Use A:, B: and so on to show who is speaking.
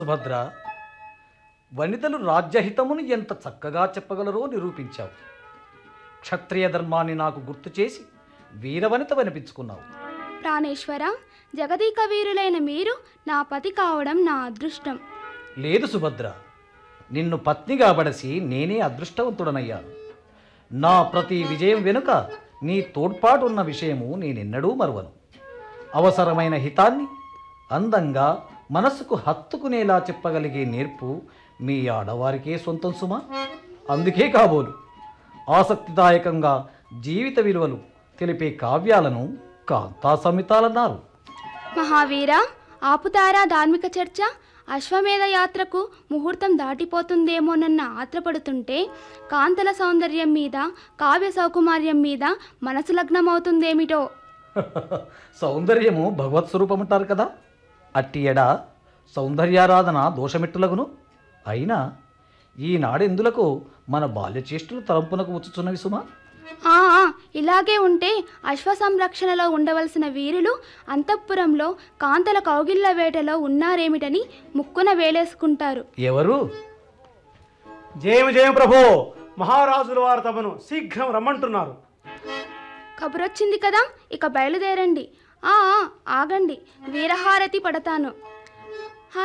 A: సుభద్ర వనితలు రాజ్యహితమును ఎంత చక్కగా చెప్పగలరో నిరూపించావు క్షత్రియ ధర్మాన్ని నాకు గుర్తు చేసి వీరవనిత వనిపించుకున్నావు
B: ప్రాణేశ్వర జగదీక వీరులైన మీరు నా పతి కావడం నా అదృష్టం
A: లేదు సుభద్ర నిన్ను పత్నిగా బడసి నేనే అదృష్టవంతుడనయ్యాను నా ప్రతి విజయం వెనుక నీ తోడ్పాటు ఉన్న విషయము నేనెన్నడూ మరువను అవసరమైన హితాన్ని అందంగా మనసుకు హత్తుకునేలా చెప్పగలిగే నేర్పు మీ ఆడవారికే సొంతం సుమా అందుకే కాబోలు ఆసక్తిదాయకంగా జీవిత విలువలు తెలిపే కావ్యాలను కాంతా సమితాలన్నారు
B: మహావీర ఆపుతారా ధార్మిక చర్చ అశ్వమేధ యాత్రకు ముహూర్తం దాటిపోతుందేమోనన్న ఆత్రపడుతుంటే కాంతల సౌందర్యం మీద కావ్య సౌకుమార్యం మీద మనసు లగ్నమవుతుందేమిటో
A: సౌందర్యము భగవత్ స్వరూపమంటారు కదా అట్టి ఎడ సౌందర్యారాధన దోషమిట్టులగును అయినా ఈనాడెందులకు మన బాల్యచేష్టులు తలంపునకు వచ్చుచున్నవి సుమా
B: ఆ ఆ, ఇలాగే ఉంటే అశ్వ సంరక్షణలో ఉండవలసిన వీరులు అంతఃపురంలో కాంతల కౌగిళ్ళ వేటలో ఉన్నారేమిటని ముక్కున వేలేసుకుంటారు
A: ఎవరు
C: జయం జయం ప్రభో మహారాజుల వారు తమను శీఘ్రం రమ్మంటున్నారు
B: కబురొచ్చింది కదా ఇక బయలుదేరండి ఆ ఆ, ఆగండి వీరహారతి పడతాను